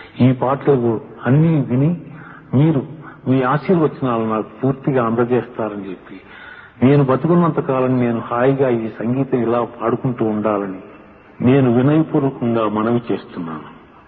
ఈ పాటలు అన్నీ విని మీరు మీ ఆశీర్వచనాలు నాకు పూర్తిగా అందజేస్తారని చెప్పి నేను బతుకున్నంత కాలం నేను హాయిగా ఈ సంగీతం ఇలా పాడుకుంటూ ఉండాలని నేను వినయపూర్వకంగా మనవి చేస్తున్నాను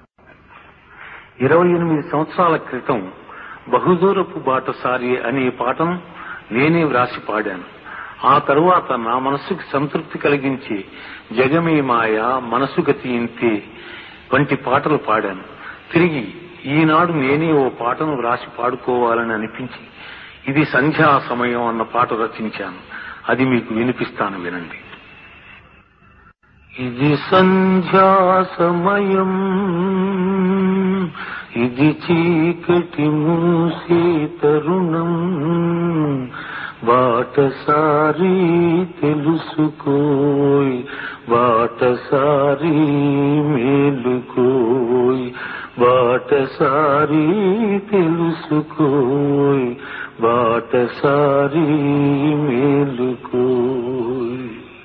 ఇరవై ఎనిమిది సంవత్సరాల క్రితం బహుదూరపు బాటసారి అనే పాటను నేనే వ్రాసి పాడాను ఆ తరువాత నా మనస్సుకి సంతృప్తి కలిగించి జగమే మాయ మనసు గతి ఇంతే వంటి పాటలు పాడాను తిరిగి ఈనాడు నేనే ఓ పాటను వ్రాసి పాడుకోవాలని అనిపించి ఇది సంధ్యా సమయం అన్న పాట రచించాను అది మీకు వినిపిస్తాను వినండి ఇది సంధ్యా సమయం ఇది చీకటి మూసే తరుణం బాటసారి తెలుసుకోయ్ బాటసారి మేలుకోయ్ బాటసారి తెలుసుకోయ్ బాటసారి మేలుకోయ్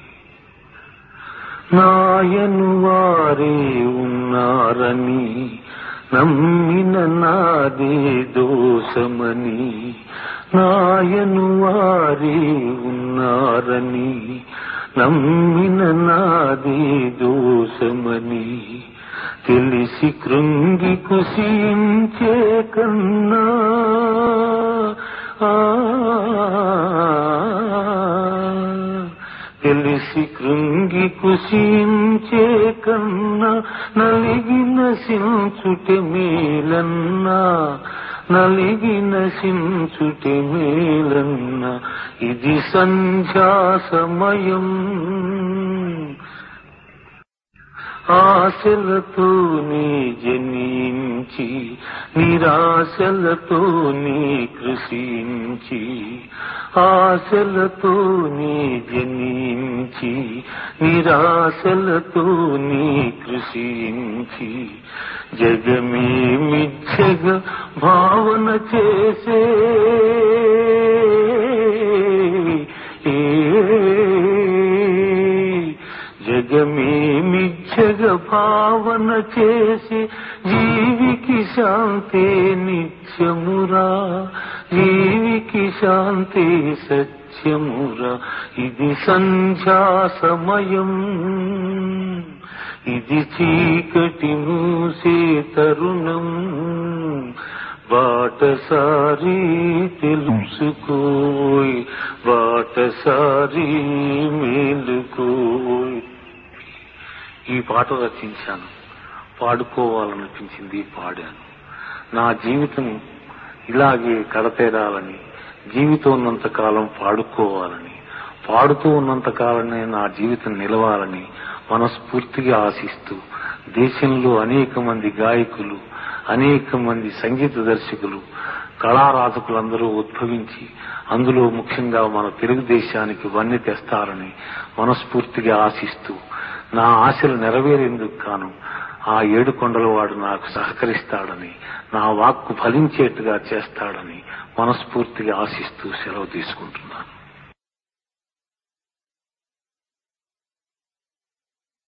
నాయను వారే ఉన్నారని నమ్మిన నాదే దోషమని నాయను వారే ఉన్నారని నమ్మిన నాదే దోషమని తెలిసి కృంగి కుసించే కన్నా ఆ తెలిసి కృంగి కుసించే కన్నా నలిగిన సించుటే మేలన్నా నలిగిన సించుటే మేలన్నా ఇది సంధ్యా సమయం ఆశలతో నీ జనించి నిరాశలతో నీ కృషించి ఆశలతో నీ జనించి నిరాశలతో నీ కృషించి జగమే మిథ్యగా భావన చేసే జగమే మిథ్యగ భావన చేసి జీవికి శాంతే నిత్యమురా జీవికి శాంతి సత్యమురా ఇది సంధ్యా సమయం ఇది చీకటి మూసే తరుణం బాటసారి తెలుసుకోయ్ బాటసారి మేలుకోయ్ ఈ పాట రచించాను పాడుకోవాలనిపించింది పాడాను నా జీవితం ఇలాగే కడతేరాలని జీవితం ఉన్నంత కాలం పాడుకోవాలని పాడుతూ ఉన్నంత కాలమే నా జీవితం నిలవాలని మనస్ఫూర్తిగా ఆశిస్తూ దేశంలో అనేక మంది గాయకులు అనేక మంది సంగీత దర్శకులు కళారాధకులందరూ ఉద్భవించి అందులో ముఖ్యంగా మన తెలుగుదేశానికి వన్నె తెస్తారని మనస్ఫూర్తిగా ఆశిస్తూ నా ఆశలు నెరవేరేందుకు కాను ఆ ఏడు కొండల వాడు నాకు సహకరిస్తాడని నా వాక్కు ఫలించేట్టుగా చేస్తాడని మనస్ఫూర్తిగా ఆశిస్తూ సెలవు తీసుకుంటున్నాను